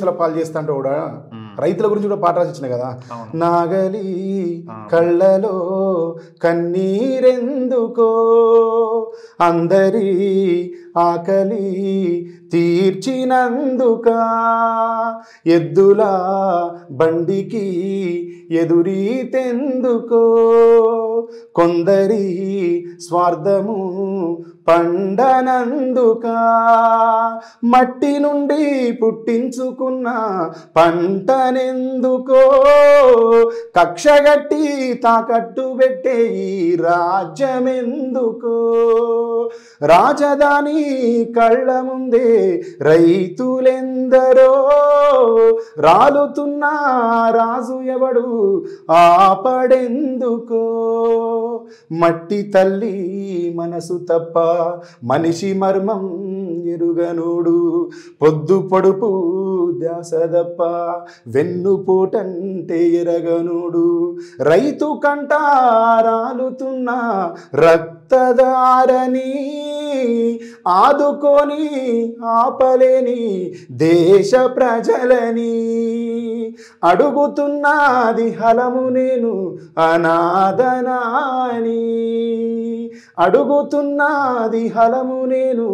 అసలు పాలు చేస్తా అంటే కూడా మ్మ్. రైతుల గురించి కూడా పాట రాసిచ్చిన కదా అవును నాగలి ఆ. కళ్ళలో కన్నీరెందుకో అందరి ఆకలి తీర్చినందుక ఎద్దుల బండికి ఎదురీతెందుకో కొందరి స్వార్థము పండనందుక మట్టి నుండి పుట్టించుకున్న పంటనెందుకో కక్షగట్టి తాకట్టు పెట్టే ఈ రాజ్యమెందుకో రాజధాని కళ్ళ ముందే రైతులెందరో రాలుతున్న రాజు ఎవడు ఆపడెందుకో మట్టి తల్లి మనసు తప్ప మనిషి మర్మం ఎరుగనుడు పొద్దు పొడుపు ధ్యాస తప్ప వెన్నుపోటంటే ఎరగనుడు రైతు కంట రాలుతున్న రక్తదారని ఆదుకొని ఆపలేని దేశ ప్రజలని అడుగుతున్నది హలము నేను అనాథనాని అడుగుతున్నది హలము నేను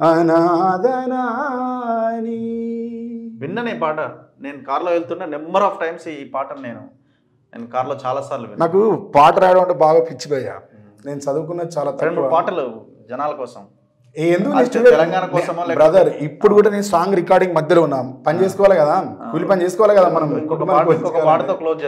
అనాథనాని విన్నాను ఈ పాట నేను కార్లో వెళ్తున్నా నెంబర్ ఆఫ్ టైమ్స్ ఈ పాటను నేను నేను కార్లో చాలా సార్లు విన్నాను నాకు పాట రాయడం అంటే బాగా పిచ్చిపోయా నేను చదువుకున్నది చాలా రెండు తక్కువ. పాటలు జనాల కోసం ఏ ఎందుకు అచ్చ నేను తెలంగాణ కోసమా లేకపోతే- బ్రదర్ ఇప్పుడు కూడా నేను సాంగ్ రికార్డింగ్ మధ్యలో ఉన్నాం పని చేసుకోవాలి కదా కూలి పని చేసుకోవాలి కదా మనం ఇంకొక కుటుంబాన్ని పాట ఇంకొక పోషించుకోవాలి. పాటతో క్లోజ్